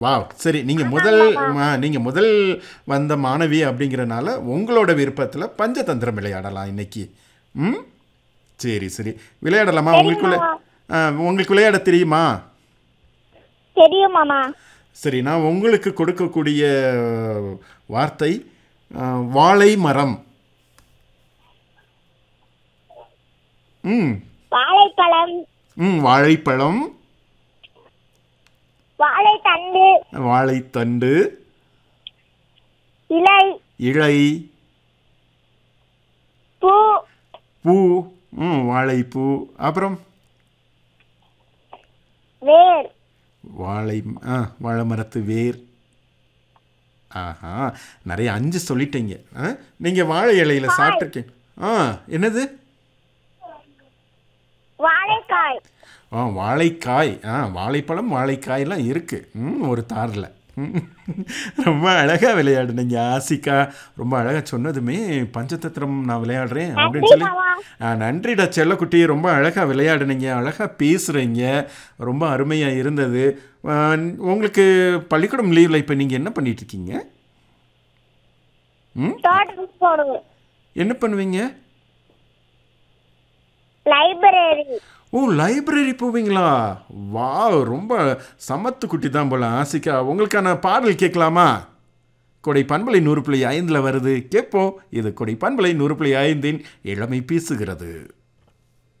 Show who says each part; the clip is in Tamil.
Speaker 1: வாவ் சரி நீங்கள் முதல் மா- நீங்க முதல் வந்த மாணவி அப்படிங்கிறனால உங்களோட விருப்பத்தில் பஞ்சதந்திரம் விளையாடலாம் இன்னைக்கு ம் சரி சரி விளையாடலாமா உங்களுக்கு விளை- ஆ, உங்களுக்கு விளையாட தெரியுமா
Speaker 2: தெரியும் மாமா
Speaker 1: சரி நான் உங்களுக்கு கொடுக்கக்கூடிய வார்த்தை ஆ, வாழை மரம் ம்
Speaker 2: வாழைப்பழம்
Speaker 1: ம் வாழைப்பழம்
Speaker 2: வாழைத்தண்டு
Speaker 1: வாழைத்தண்டு
Speaker 2: இலை
Speaker 1: இழை
Speaker 2: பூ
Speaker 1: பூ ம் வாழைப்பூ அப்புறம்
Speaker 2: வேர்
Speaker 1: வாழை ஆ வாழை மரத்து வேர் ஆஹா நிறைய அஞ்சு சொல்லிட்டீங்க ஆ நீங்கள் வாழை இலையில சாப்பிட்ருக்கீங்க ஆ என்னது
Speaker 2: வாழைக்காய்
Speaker 1: ஆ வாழைக்காய் ஆ வாழைப்பழம் வாழைக்காயெல்லாம் இருக்குது ம் ஒரு தாரில் ரொம்ப அழகாக விளையாடுனீங்க ஆசிகா ரொம்ப அழகாக சொன்னதுமே பஞ்சதந்திரம் நான் விளையாடுறேன் அப்படின்னு சொல்லி
Speaker 2: மாமா.
Speaker 1: ஆ நன்றிடா செல்லக்குட்டி ரொம்ப அழகாக விளையாடுனீங்க அழகாக பேசுகிறீங்க ரொம்ப அருமையாக இருந்தது ஆ, உங்களுக்கு பள்ளிக்கூடம் லீவில் இப்போ நீங்கள் என்ன பண்ணிட்டு இருக்கீங்க ம்
Speaker 2: தோட்டம் போடுவோம்
Speaker 1: என்ன பண்ணுவீங்க
Speaker 2: லைப்ரரி
Speaker 1: ஓ லைப்ரரி போவீங்களா வா ரொம்ப சமத்து குட்டி தான் போல ஆசிகா உங்களுக்கான பாடல் கேட்கலாமா கொடை பண்பலை நூறு புள்ளி ஐந்தில் வருது கேட்போம் இது கொடை பண்பலை நூறு புள்ளி ஐந்தின் இளமை பேசுகிறது